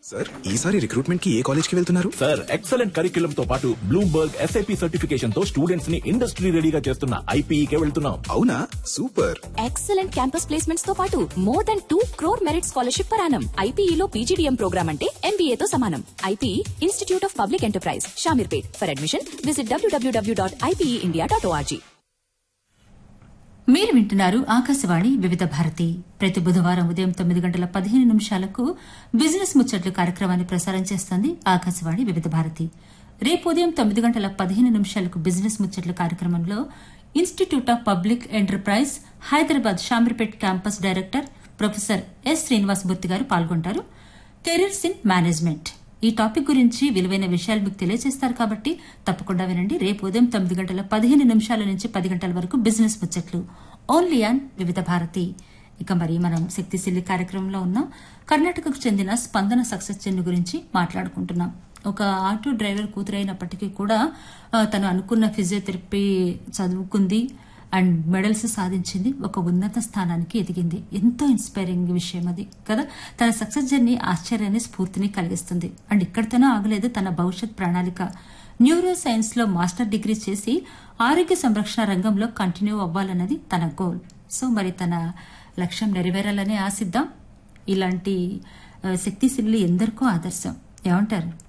sir ఈసారి recruitment కి ఏ college కి వెళ్తున్నారు సార్ ఎక్సలెంట్ కరికులం తో పాటు బ్లూంబర్గ్ ఎస్ఐపి సర్టిఫికేషన్ తో స్టూడెంట్స్ ని ఇండస్ట్రీ రెడీగా చేస్తున్న ఐపీఈకే వెళ్తున్నాం అవునా సూపర్ ఎక్సలెంట్ క్యాంపస్ ప్లేస్మెంట్స్ తో పాటు more than two crore merit scholarship పరానం ఐపీఈలో పీజీడీఎం ప్రోగ్రామ్ అంటే ఎంబీఏ తో సమానం IPE institute of public enterprise Shamirpet for admission visit డబ్ల్యూడబ్ల్యూడబ్ల్యూ dot IPE India dot org మీరు వింటున్నారు ఆకాశవాణి వివిధ భారతి ప్రతి బుధవారం ఉదయం తొమ్మిది గంటల పదిహేను నిమిషాలకు బిజినెస్ ముచ్చట్లు కార్యక్రమాన్ని ప్రసారం చేస్తోంది ఆకాశవాణి వివిధ భారతి రేపు ఉదయం తొమ్మిది గంటల పదిహేను నిమిషాలకు బిజినెస్ ముచ్చట్లు కార్యక్రమంలో institute of public enterprise Hyderabad Shamirpet campus director professor S Srinivasamurthy garu పాల్గొంటారు కెరీర్స్ ఇన్ మేనేజ్మెంట్ ఈ టాపిక్ గురించి విలువైన విషయాలు మీకు తెలియజేస్తారు కాబట్టి తప్పకుండా వినండి రేపు ఉదయం తొమ్మిది గంటల పదిహేను నిమిషాల నుంచి పది గంటల వరకు బిజినెస్ ముచ్చట్లు ఓన్లీ ఆన్ వివిధ భారతి ఇక మరి మనం శక్తిశీలి కార్యక్రమంలో ఉన్నాం కర్ణాటకకు చెందిన స్పందన సక్సెస్ చెన్ను గురించి మాట్లాడుకుంటున్నాం ఒక ఆటో డ్రైవర్ కూతురైనప్పటికీ కూడా ఆ, తను అనుకున్న ఫిజియోథెరపీ చదువుకుంది అండ్ మెడల్స్ సాధించింది ఒక ఉన్నత స్థానానికి ఎదిగింది ఎంతో ఇన్స్పైరింగ్ విషయం అది కదా తన సక్సెస్ జర్నీ ఆశ్చర్యాన్ని స్ఫూర్తిని కలిగిస్తుంది అండ్ ఇక్కడితోనే ఆగలేదు తన భవిష్యత్ ప్రణాళిక న్యూరో సైన్స్ లో మాస్టర్ డిగ్రీ చేసి ఆరోగ్య సంరక్షణ రంగంలో కంటిన్యూ అవ్వాలన్నది తన గోల్ సో మరి తన లక్ష్యం నెరవేరాలని ఆశిద్దాం ఇలాంటి ఆ, శక్తిశీలు ఎందరికో ఆదర్శం ఏమంటారు